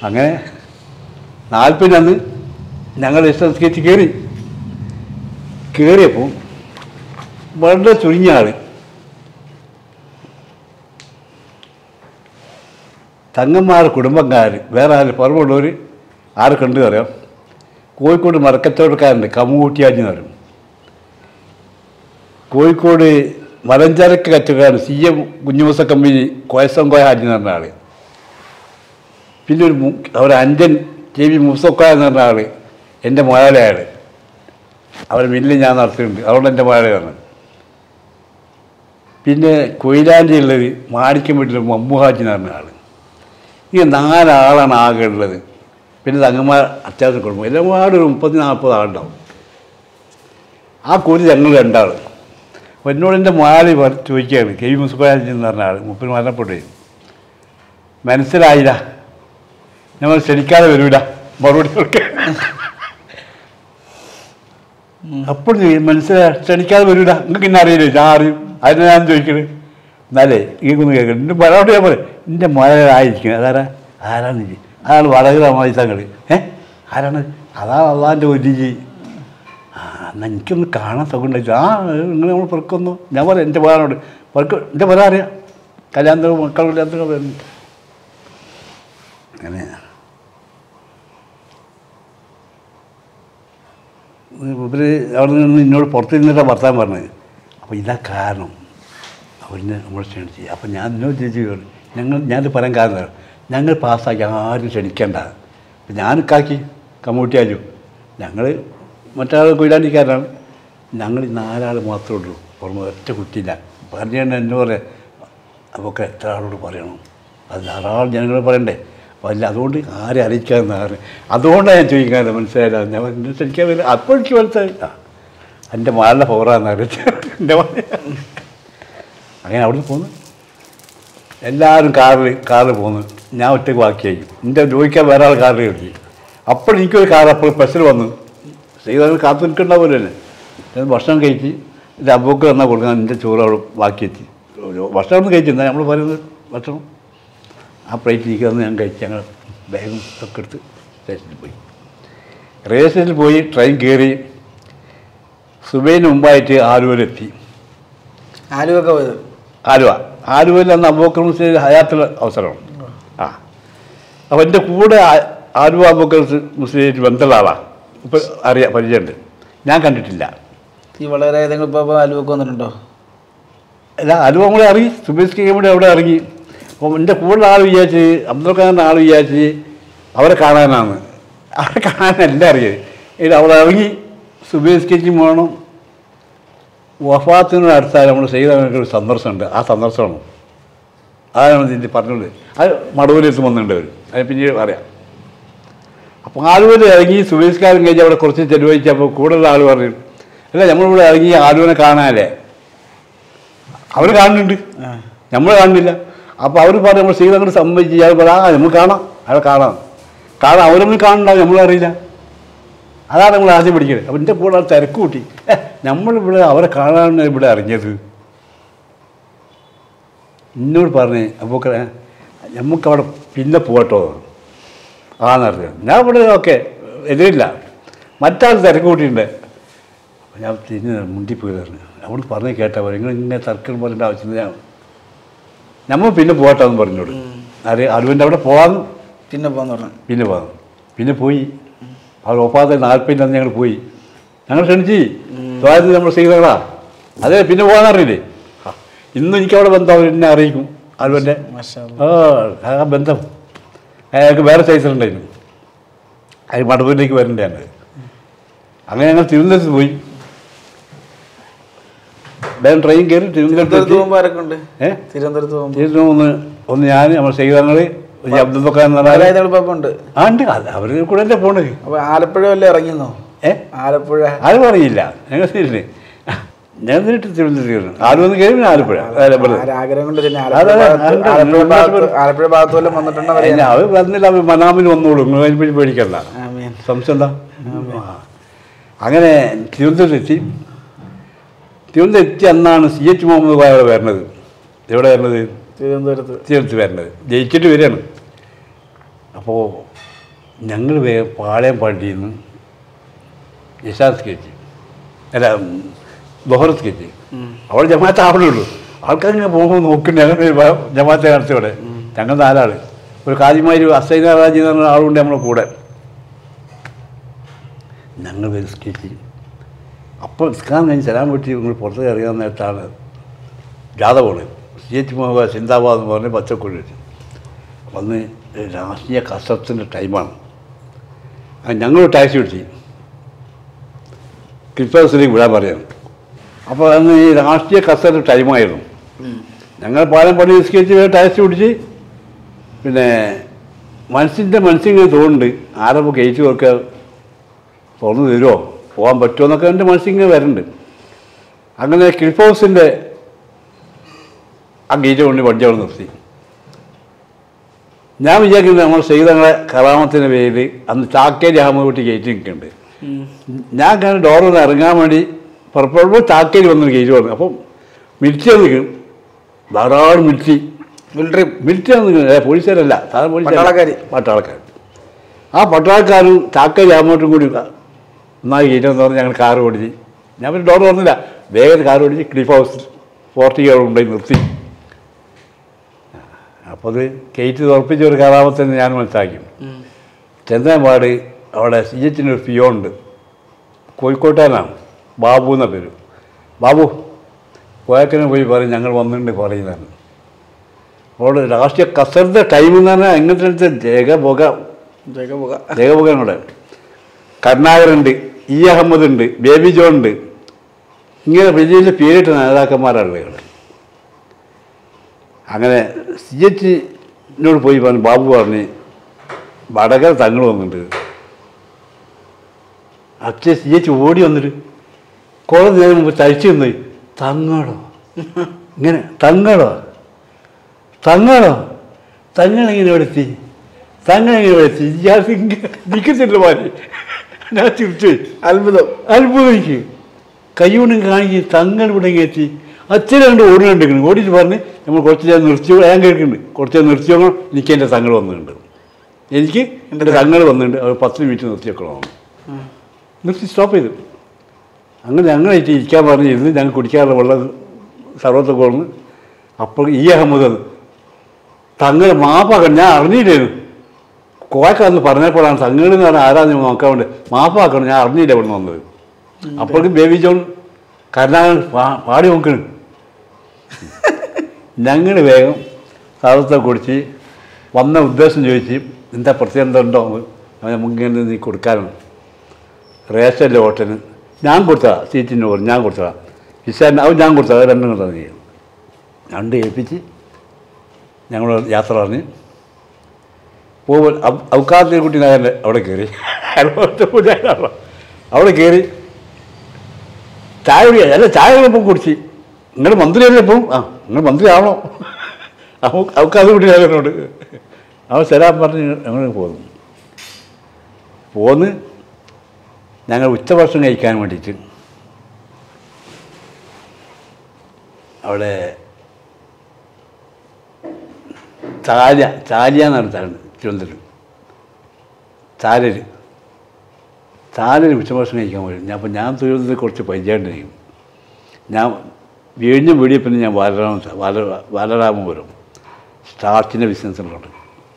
അങ്ങനെ നാൽപ്പതിന് അന്ന് ഞങ്ങൾ എസ് സ്കെച്ച് കയറി കയറിയപ്പോൾ വളരെ ചുരുങ്ങിയ ആൾ തങ്ങന്മാർ കുടുംബക്കാർ വേറെ ആര് പുറമുള്ളവർ ആരെ കണ്ടു അറിയാം കോഴിക്കോട് മറക്കച്ചവടക്കാരുണ്ട് കമ്മുകൂട്ടിയാഞ്ഞ് എന്ന് പറയും കോഴിക്കോട് മലഞ്ചരക്ക് കച്ചവടക്കാരൻ സി എം കുഞ്ഞുമൂസ കമ്പനി കോയസം കോയ ഹാജി എന്ന് പറഞ്ഞ ആൾ പിന്നെ ഒരു മു- ഒരു അഞ്ചൻ ടി വി മുസക്കോയ എന്ന് പറഞ്ഞ ആൾ എൻ്റെ മുതലയാൾ അവരെ മില്ല് ഞാൻ നടത്തിയിട്ടുണ്ട് അതുകൊണ്ട് എൻ്റെ മുതലയാണ് പിന്നെ കൊയിലാൻ്റെ ഉള്ളത് മാണിക്കം വീട്ടിൽ മമ്മു ഹാജി എന്ന് പറഞ്ഞ ആൾ ഇങ്ങനെ നാലാളാണ് ആകെ ഉള്ളത് പിന്നെ തങ്ങന്മാർ അത്യാവശ്യം കുടുംബം എല്ലാം കൂടെ ഒരു മുപ്പത്തി നാൽപ്പത് ആളുണ്ടാവും ആ കൂലി ഞങ്ങൾ രണ്ടാൾ അപ്പോൾ എന്നോട് എൻ്റെ മാലി ചോദിക്കുകയാണ് കെ വി മുസ്ബാജി എന്ന് പറഞ്ഞ ആൾ മുപ്പിന് മരണപ്പെട്ടു മനസ്സിലായില്ല ഞങ്ങൾ ക്ഷണിക്കാതെ വരൂല മറുപടി കൊടുക്കുക അപ്പോൾ മനസ്സിലായി ക്ഷണിക്കാതെ വരൂല നിങ്ങൾക്ക് ഇന്നെ അറിയില്ല ഞാൻ അറിയും അതിനെ ഞാൻ ചോദിക്കണത് എന്നാലേ ഇങ്ങൊന്ന് കേൾക്കണം എൻ്റെ മലയാളം ഞാൻ പറയും എൻ്റെ മലയാളായിരിക്കണം അതാരാ ആരാണ് ഇത് അതാണ് വളരെ മൈസങ്ങൾ ഏ ആരാണ് അതാണ് അള്ളാൻ്റെ ഒരു ജി ആ എന്നാൽ എനിക്കൊന്ന് കാണാൻ സുഖമുണ്ടായിട്ട് ആ നിങ്ങൾ നമ്മൾ പെറുക്കൊന്നു ഞാൻ പറയാം എൻ്റെ പറയാനോട് പെറുക്ക് എൻ്റെ പറയാൻ അറിയാം കല്യാണത്തിന് മക്കൾ കല്യാണത്തിന് വരുന്നു അങ്ങനെ ഇവർ അവിടെ നിന്ന് എന്നോട് പുറത്ത് നിന്നിട്ടാണ് വർത്താൻ പറഞ്ഞത് അപ്പോൾ ഇതാ കാരണം അവരിനെ നമ്മൾ ക്ഷണിച്ച് അപ്പം ഞാൻ എന്നോട് ചേച്ചി പറഞ്ഞു ഞങ്ങൾ ഞാനിത് പറയാൻ കാരണം ഞങ്ങൾ പാസ്സാക്കി ആരും ക്ഷണിക്കേണ്ട അപ്പം ഞാൻ കാക്കി കമ്മൂട്ടിയാലും ഞങ്ങൾ മറ്റാൾ കൊയിലാണ്ടിക്കാരനാണ് ഞങ്ങൾ ഈ നാലാൾ മാത്രമേ ഉള്ളൂ പുറമെ ഒറ്റ കുട്ടിയില്ല പറഞ്ഞാൽ എന്നോട് പറയാം അപ്പോൾ എത്ര ആളോട് പറയണം അത് ധാരാളം ജനങ്ങൾ പറയണ്ടേ അപ്പോൾ അല്ല അതുകൊണ്ട് ആരെ അറിയിക്കാമെന്നാണ് അതുകൊണ്ടാണ് ഞാൻ ചോദിക്കാറ് മനസ്സിലായില്ല ഞാൻ എന്നെ ക്ഷണിക്കാൻ വരില്ല അപ്പോൾ എനിക്ക് മനസ്സിലായി ആ എൻ്റെ മാളുടെ പവറാന്ന് അറിയിച്ചു എൻ്റെ മകളെ. അങ്ങനെ അവിടെ നിന്ന് പോന്നു എല്ലാവരും കാറിൽ കാറിൽ പോന്നു ഞാൻ ഒറ്റയ്ക്ക് ബാക്കിയായി എൻ്റെ ചോദിക്കാൻ വേറെ ആൾ കാറിൽ കയറി അപ്പോൾ എനിക്കൊരു കാർ അപ്പോൾ ബസ്സിൽ വന്നു ചെയ്താൽ കാത്തു നിൽക്കണ്ടാവില്ല തന്നെ ഞാൻ ഭക്ഷണം കഴിച്ച് എൻ്റെ അബൂക്ക് തന്നാൽ കൊടുക്കാൻ എൻ്റെ ചോറ് അവിടെ ബാക്കി എത്തി ഭക്ഷണം ഒന്നും കഴിച്ചില്ല നമ്മൾ പറയുന്നത് ഭക്ഷണം ആ പ്ലേറ്റ് എനിക്ക് തന്ന് ഞാൻ കഴിച്ച് ഞങ്ങൾ ബാഗും ഒക്കെ എടുത്ത് സ്റ്റേഷനിൽ പോയി റെയിൽവേ സ്റ്റേഷനിൽ പോയി ട്രെയിൻ കയറി സുബൈന് മുമ്പായിട്ട് ആലുവയിലെത്തി ആലുവൊക്കെ പോയത് ആലുവ ആലുവയിൽ അന്ന് അബൂക്കർ മുസ്ലിം ഹയാത്തുള്ള അവസരമാണ് ആ അപ്പോൾ എൻ്റെ കൂടെ ആ- ആലുവ അബൂക്കർ മുസ്ലിം ബന്ധമുള്ള ആളാണ് ഇപ്പം അറിയാം പരിചയമുണ്ട് ഞാൻ കണ്ടിട്ടില്ല ഈ വളരെ ഏതെങ്കിലും ഇപ്പോൾ ആലുവൊക്കെ വന്നിട്ടുണ്ടോ അല്ല ആലുവ നമ്മളെ ഇറങ്ങി സുബേഷ് കൂടെ അവിടെ ഇറങ്ങി അപ്പം എൻ്റെ കൂടെ ആൾ വിചാരിച്ച് അബ്ദുൽ ഖാൻ ആൾ വിചാരിച്ച് അവരെ കാണാനാണ് അവരെ കാണാനല്ല അറിയത് ഇത് അവിടെ ഇറങ്ങി സുബേഷ് കെച്ചി പോകണം വഫാത്തിനോട് അടുത്താൽ നമ്മൾ ചെയ്ത ഒരു സന്ദർശനമുണ്ട് ആ സന്ദർശനമാണ് അതാണ് ഇതിൻ്റെ പറഞ്ഞത് അത് മടവൂരെത്ത് വന്നിട്ടുണ്ട് അവർ അത് പിന്നീട് പറയാം അപ്പോൾ ആലുവയിൽ ഇറങ്ങി സുബേഷ്കാരൻ കഴിഞ്ഞ് അവിടെ കുറച്ച് ചെലവഴിച്ചപ്പോൾ കൂടുതൽ ആൾ പറഞ്ഞു അല്ല നമ്മളിവിടെ ഇറങ്ങി ആലുവിനെ കാണാനല്ലേ അവർ കാണുന്നുണ്ട് നമ്മൾ കാണുന്നില്ല അപ്പോൾ അവർ പറഞ്ഞു നമ്മൾ ശ്രീലങ്കട് സമ്മതിച്ച് അയാൾ പറയാം ആ നമ്മൾ കാണാം അയാൾ കാണാം കാണാം അവരൊന്നും കാണണ്ടാവും നമ്മളറിയില്ല അതാണ് നമ്മൾ ആദ്യം പഠിക്കുന്നത് അപ്പം എൻ്റെ കൂടെ ആൾ തിരക്ക് കൂട്ടി ഏ, നമ്മളിവിടെ അവരെ കാണാൻ ഇവിടെ അറിഞ്ഞത് എന്നോട് പറഞ്ഞ് അപ്പോൾ നമുക്കവിടെ പിന്നെ പോകട്ടോ ആന്നറിയാം ഞാൻ ഇവിടെ ഓക്കെ എതിരില്ല മറ്റാൾ തിരക്ക് കൂട്ടിയിട്ടുണ്ട് അപ്പോൾ ഞാൻ തിരിഞ്ഞ് മുണ്ടിപ്പോയി പറഞ്ഞു അവിടെ പറഞ്ഞ് കേട്ടാ പോലെ നിങ്ങൾ ഇങ്ങനെ തർക്കം പറയേണ്ട ആവശ്യമില്ല ഞാൻ നമ്മൾ പിന്നെ പോകട്ടെ എന്ന് പറഞ്ഞോട് ആര് അരുവിൻ്റെ അവിടെ പോകാമെന്ന് പിന്നെ പോകാന്ന് പറഞ്ഞു പിന്നെ പോകാം പിന്നെ പോയി അവർ ഒപ്പാതെ നാൽപ്പതിൻ്റെ അന്ന് ഞങ്ങൾ പോയി ഞങ്ങൾ ക്ഷണിച്ച് സ്വായത്ത് നമ്മൾ ചെയ്തകളാ അതെ പിന്നെ പോകാനറിയില്ലേ ആ, ഇന്നും എനിക്കവിടെ ബന്ധം അവർ എന്നെ അറിയിക്കും അരുവൻ്റെ മാഷാ ആ ആ ബന്ധം അയാൾക്ക് വേറെ സൈസിലുണ്ടായിരുന്നു അയാൾ മടവൂരിലേക്ക് വരണ്ടാണ് അങ്ങനെ ഞങ്ങൾ തിരുവനന്തപുരത്ത് പോയി വേഗം ട്രെയിൻ കയറി തിരുവനന്തപുരത്ത് തിരുവനന്തപുരത്ത് എത്തി. പോകുമ്പോൾ ആരൊക്കെ ഉണ്ട് ഏ തിരുവനന്തപുരത്ത് പോകുമ്പോൾ തിരുവനന്തപുരം ഒന്ന് ഒന്ന് ഞാൻ നമ്മൾ സൈതങ്ങൾ അബ്ദുൽ ബക്കാൻ എന്ന് പറഞ്ഞാൽ ഏതെങ്കിലും ഉണ്ട് ആ ഉണ്ട് അത് അവർ കൂടെ അല്ലേ പോണത് അപ്പൊ ആലപ്പുഴ വല്ല ഇറങ്ങിന്നോ ഏ ആലപ്പുഴ അത് പറയില്ല ഞങ്ങൾ ശരി ഞാൻ നേരിട്ട് തിരുവനന്തപുരം ആലുവന്ന് കയറി പിന്നെ ആലപ്പുഴ ആലപ്പുഴ ആരാഗ്രഹം കൊണ്ട് തന്നെ അതെ, ആലപ്പുഴ അതെ, ഭാഗത്ത് ഉണ്ട്. ആലപ്പുഴ ഭാഗത്ത് ആലപ്പുഴ ഭാഗത്ത് വല്ലതും വന്നിട്ടുണ്ടോ അല്ല, അറിയാം അവർ വന്നില്ല അവർ മനാമിൽ വന്നോളൂ നിങ്ങൾ അതിനെ പേടിക്കണ്ട ആമീൻ സംശയം എന്താ ആ. അങ്ങനെ തിരുവനന്തപുരത്ത് എത്തി തിരുവനന്തപുരം എത്തി അന്നാണ് സി എച്ച് മുഹമ്മദ് കോയ അവിടെ വരണത് എവിടെ വരണത് തിരുവനന്തപുരത്ത് തിരുവനന്തപുരത്ത് വരണത് ജയിച്ചിട്ട് വരികയാണ് അപ്പോൾ ഞങ്ങൾ വേഗം പാളയം പള്ളിയിൽ നിന്ന് യശാസ് കയറ്റി അല്ല ബൊഹറത്ത് കയറ്റി അവിടെ ജമാഅത്ത് ആവണുള്ളൂ ആൾക്കാർ ഇങ്ങനെ പോകുമ്പോൾ നോക്കുന്നുണ്ട് ഞങ്ങൾ ജമാഅത്തെ നടത്തിയോടെ ഞങ്ങൾ നാലാൾ ഒരു കാജിമാരി അസൈന റാജി എന്ന് പറഞ്ഞ ആളുണ്ട് നമ്മളെ കൂടെ ഞങ്ങൾ നിസ്കരിച്ച് അപ്പോൾ നിസ്കാരം കഴിഞ്ഞ് ചെല്ലാൻ പറ്റി നിങ്ങൾ പുറത്ത് അറിയാവുന്ന നേരത്താണ് ജാഥ പോണത് സി എച്ച് മുഹമ്മദ് സിന്ദാബാദ് എന്ന് പറഞ്ഞ് പച്ചക്കൊള്ളി വെച്ച് വന്ന് രാഷ്ട്രീയ കസരത്തിൻ്റെ ടൈമാണ് അങ്ങനെ ഞങ്ങൾ ടാക്സി പിടിച്ച് ക്രിസ്മസിലേക്ക് വിടാൻ പറയാം അപ്പോൾ അന്ന് ഈ രാഷ്ട്രീയ കസരത്ത് ടൈമായിരുന്നു ഞങ്ങൾ പാലം പണി നിസ്കരിച്ച് വേറെ ടാക്സി പിടിച്ച് പിന്നെ മനസ്സിൻ്റെ മനസ്സിങ്ങനെ തോന്നുന്നുണ്ട് ആരപ്പോൾ ഗേറ്റ് കൊടുക്കുക തുറന്നു തരുമോ പോകാൻ പറ്റുമോ എന്നൊക്കെ എൻ്റെ മനസ്സിങ്ങനെ വരുന്നുണ്ട് അങ്ങനെ ക്ലിഫ് ഹൗസിൻ്റെ ആ ഗേറ്റ് കൊണ്ട് വണ്ടി അവിടെ നിർത്തി ഞാൻ വിചാരിക്കുന്നത് നമ്മൾ ചെയ്തങ്ങളെ കറാമത്തിൻ്റെ പേരിൽ അന്ന് ചാക്കേരി അഹമ്മദ് കുട്ടി ഗേറ്റ് നിൽക്കുന്നുണ്ട് ഞാൻ അങ്ങനെ ഡോറിൽ നിന്ന് ഇറങ്ങാൻ വേണ്ടി പുറപ്പെടുമ്പോൾ ചാക്കേരി വന്നൊരു ഗേറ്റ് വന്നു അപ്പം മിലിറ്ററി നിൽക്കും ധാരാളം മിലിറ്ററി മിലിറ്ററി മിലിറ്ററി നിൽക്കുന്നത് പോലീസുകാരല്ല സാധാരണ പോലീസുകാർ പട്ടാളക്കാര്. പട്ടാളക്കാർ ആ പട്ടാളക്കാരും ചാക്കേരി അഹമ്മദും കൂടി ഒന്നായി ഗേറ്റ് എന്ന് പറഞ്ഞ് ഞങ്ങൾ കാറ് ഓടിച്ച് ഞാൻ പിന്നെ ഡോർ തുറന്നില്ല വേഗം കാറ് ഓടിച്ച് ക്ലിഫ് ഹൗസ് ഫോർട്ടി കൊണ്ടുപോയി നിർത്തി അപ്പോൾ അത് ഗേറ്റ് തുറപ്പിച്ച ഒരു കഥാപത്തെന്ന് ഞാൻ മനസ്സിലാക്കി ചെന്നപാട് അവിടെ സി എച്ചിൻ്റെ ഒരു പിയോ ഉണ്ട് കോഴിക്കോട്ടുകാരനാണ് ബാബു എന്ന പേര് ബാബു കോയക്കനെ പോയി പറയും ഞങ്ങൾ വന്നിട്ടുണ്ട് പറയുന്നതാണ് അപ്പോൾ രാഷ്ട്രീയ കസറിൻ്റെ ടൈം എന്ന് പറഞ്ഞാൽ എങ്ങനത്തെ ജഗ പുക ജഗ പുക ജഗപുകൻ കൂടെ കരുണാകരുണ്ട് ഇ അഹമ്മദ് ഉണ്ട് ബേബി ജോൺ ഉണ്ട് ഇങ്ങനെ വലിയ വലിയ പേരിട്ട നേതാക്കന്മാരാണ് ഇവിടെ അങ്ങനെ സി എച്ചിനോട് പോയി പറഞ്ഞു ബാബു പറഞ്ഞ് വടകര തങ്ങൾ വന്നിട്ടുണ്ട് അച്ഛൻ സി എച്ച് ഓടി വന്നിട്ട് കുറേ നേരം മുമ്പ് തഴിച്ചു നിന്ന് തങ്ങളോ ഇങ്ങനെ തങ്ങളോ തങ്ങളോ തങ്ങളെങ്ങനെ എടുത്തി തങ്ങളെങ്ങനെ എടുത്തി ഇയാൾക്ക് ഇങ്ങനെ നിൽക്കത്തില്ല മാറി ഞാൻ ചിരിച്ചു അത്ഭുതം അത്ഭുതം എനിക്ക് കൈകൊണ്ടും കാണിക്കും തങ്ങൾ ഇവിടെ ഇങ്ങ് എത്തി അച്ഛനെ കണ്ട് ഓടുന്നുണ്ടെങ്കിൽ ഓടിയിട്ട് പറഞ്ഞ് നമ്മൾ കുറച്ച് നേരം നിർത്തി ഞാൻ കേൾക്കുന്നുണ്ട് കുറച്ച് നേരം നിർത്തി നോക്കണം എനിക്ക് എൻ്റെ തങ്ങൾ വന്നിട്ടുണ്ട് എനിക്ക് എൻ്റെ തങ്ങൾ വന്നിട്ടുണ്ട് അവർ പത്ത് മിനിറ്റ് നിർത്തി വെക്കണമെന്ന് നിർത്തി സ്റ്റോപ്പ് ചെയ്തു അങ്ങനെ ഞങ്ങളായിട്ട് ഇരിക്കാൻ പറഞ്ഞ് ഇരുന്ന് ഞങ്ങൾ കുടിക്കാറുള്ള വെള്ളം സർവത്തൊക്കെ വന്ന് അപ്പോൾ ഈ അഹമ്മദ് വന്നു. തങ്ങൾ മാപ്പാക്കണം ഞാൻ അറിഞ്ഞില്ലായിരുന്നു കോയക്കാന്ന് പറഞ്ഞപ്പോഴാണ് തങ്ങൾ എന്ന് പറഞ്ഞാൽ ആരാന്ന് നോക്കാൻ വേണ്ടി മാപ്പാക്കണം ഞാൻ അറിഞ്ഞില്ല ഇവിടെ നിന്ന് വന്നത് അപ്പോഴേക്കും ബേബി ജോൺ കരുണാകരൻ പാ- പാടി നോക്കണം ഞങ്ങൾ വേഗം സാധത്തെ കുടിച്ച് വന്ന ഉദ്ദേശം ചോദിച്ച് എന്താ പ്രത്യേകത ഉണ്ടോ എന്ന് നമുക്കിങ്ങനെ നീ കൊടുക്കാനാണ് റേഷനിലെ ഹോട്ടലിന് ഞാൻ കൊടുത്തതാ സീറ്റിന് പറഞ്ഞു ഞാൻ കൊടുത്തതാ വിശാലിന് അത് ഞാൻ കൊടുത്തതാ അത് രണ്ടും കൊടുത്തത് നീ രണ്ട് ഏൽപ്പിച്ച് ഞങ്ങൾ യാത്ര പറഞ്ഞ് പോകുമ്പോൾ ഔക്കാത്തിനെ കുട്ടി നഗരൻ്റെ അവിടെ കയറി അയാളോട് അവിടെ കയറി ചായ കുടിക്കുക അല്ല ചായ ഇപ്പം കുടിച്ച് നിങ്ങൾ മന്ത്രിയല്ലേ ഇപ്പം ആ നിങ്ങൾ മന്ത്രി ആവണോ ഔക്കാതെ കുട്ടി നഗരനോട് അവൻ തരാൻ പറഞ്ഞ് ഞങ്ങൾ പോന്നു പോന്ന് ഞങ്ങൾ ഉച്ചഭക്ഷണം കഴിക്കാൻ വേണ്ടിയിട്ട് അവിടെ ചാല ചാലിയ എന്നാണ് സ്ഥലം തിരുവനന്തപുരം ചാലര് ചാലര് ഉച്ചഭക്ഷണം കഴിക്കാൻ പോയി ഞാൻ അപ്പോൾ ഞാൻ തിരുവനന്തപുരത്ത് കുറച്ച് പരിചയമുണ്ടായിരിക്കും ഞാൻ വീഴിഞ്ഞ വീടിയ പിന്നെ ഞാൻ ബാലരാമ ബാല ബാലരാമപുരം സ്റ്റാർച്ചിൻ്റെ ബിസിനസ്സിലുണ്ട്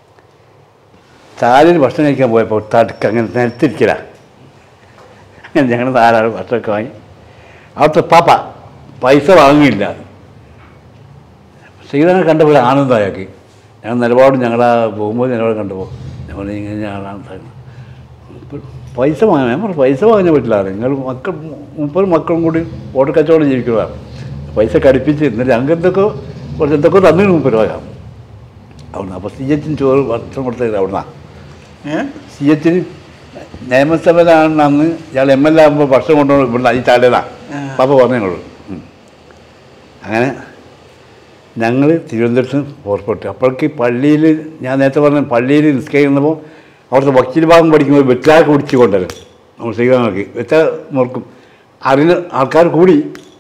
ചാലര് ഭക്ഷണം കഴിക്കാൻ പോയപ്പോൾ തടുക്ക് അങ്ങനെ നിലത്തിരിക്കല അങ്ങനെ ഞങ്ങൾ നാലാൾ ഭക്ഷണമൊക്കെ വാങ്ങി അവിടുത്തെ പാപ്പ പൈസ വാങ്ങിയില്ല ശ്രീധരനെ കണ്ടപ്പോൾ ആനന്ദം അയാൾക്ക് ഞങ്ങൾ നിലപാട് ഞങ്ങളാ പോകുമ്പോൾ നിലപാട് കണ്ടപ്പോൾ ഞങ്ങൾ ഇങ്ങനെ ഞങ്ങളാണ് പറയുന്നത്. ഇപ്പം പൈസ വാങ്ങാൻ ഞാൻ പറഞ്ഞു പൈസ വാങ്ങാൻ പറ്റില്ല നിങ്ങൾ മക്കൾ മുപ്പത് മക്കളും കൂടി ഓട്ടോ കച്ചവടം ജീവിക്കുന്നതാണ് പൈസ കടുപ്പിച്ച് എന്നിട്ട് ഞങ്ങൾക്ക് എന്തൊക്കെ കുറച്ച് എന്തൊക്കെ തന്നിട്ട് മുപ്പത് വാങ്ങാം അവിടുന്ന് അപ്പോൾ സി എച്ചിന് ചോറ് ഭക്ഷണം കൊടുത്തത് അവിടുന്നാണ് ഏ സി എച്ചിന് നിയമസഭയിലാണ് അന്ന് ഇയാൾ എം എൽ എ ആകുമ്പോൾ ഭക്ഷണം കൊണ്ടുപോകും ഇവിടുന്ന് ഈ ചാലതാണ് ആ. പാപ്പ പറഞ്ഞോളൂ അങ്ങനെ ഞങ്ങൾ തിരുവനന്തപുരത്ത് പുറപ്പെട്ടു അപ്പോഴേക്ക് പള്ളിയിൽ ഞാൻ നേരത്തെ പറഞ്ഞ പള്ളിയിൽ നിസ്കരിക്കുന്നപ്പോൾ അവിടുത്തെ വക്കീൽ ഭാഗം പഠിക്കുമ്പോൾ വെച്ചാൽ കുടിച്ച് കൊണ്ടുവരും നമ്മൾ ശ്രീകാങ്ങൾക്ക് വെച്ചാൽ മുറുക്കും അതിന് ആൾക്കാർ കൂടി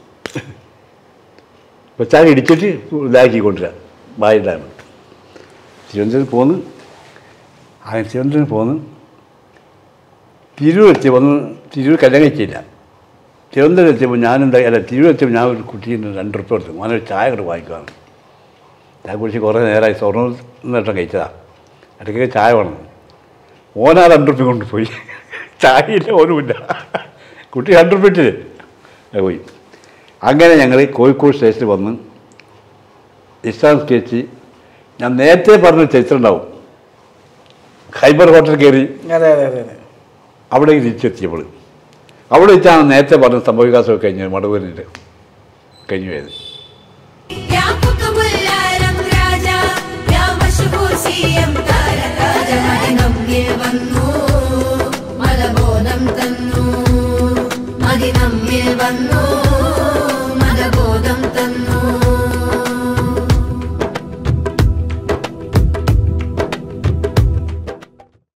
വെച്ചാൽ ഇടിച്ചിട്ട് ഇതാക്കി കൊണ്ടുവരാം ബായിലാണ് തിരുവനന്തപുരത്ത് പോന്ന് അങ്ങനെ തിരുവനന്തപുരത്ത് പോന്ന് തിരൂർ എത്തി വന്ന് തിരൂർ കല്യാണം കഴിച്ചില്ല തിരുവനന്തപുരം എത്തിയപ്പോൾ ഞാനെന്താ അല്ല തിരൂർ എത്തിയപ്പോൾ ഞാൻ ഒരു കുട്ടീൻ്റെ രണ്ട് റുപ്യ കൊടുത്തു ഞാനൊരു ചായ കൂടെ വാങ്ങിക്കുവാണ് ചായ കുടിച്ച് കുറേ നേരമായി സ്വർണ്ണം നേട്ടം കഴിച്ചതാണ് ഇടയ്ക്കൊക്കെ ചായ വേണം ഓനാ രണ്ട് റുപ്യ കൊണ്ടുപോയി ചായയില്ല ഓനുമില്ല കുട്ടി രണ്ട് റുപ്യ ഇട്ടില്ലേ അത് പോയി അങ്ങനെ ഞങ്ങൾ കോഴിക്കോട് സ്റ്റേഷനിൽ വന്ന് ഇസ്ലാം സ്കെച്ച് ഞാൻ നേരത്തെ പറഞ്ഞ ചരിത്രം ഉണ്ടാവും ഹൈബർ ഹോട്ടൽ കയറി അതെ അതെ അതെ അതെ അവിടെ തിരിച്ചെത്തിയപ്പോൾ അവിടെ വെച്ചാണ് നേരത്തെ പറഞ്ഞ സംഭവവികാസമൊക്കെ കഴിഞ്ഞത് മടവൂരിൻ്റെ കഴിഞ്ഞു പോയത് يا قطب العالم راجا يا مشهور سيم താരരാജ മദിനമ്മിൽ വന്നു മതബോധം തന്നു മദിനമ്മിൽ വന്നു മതബോധം തന്നു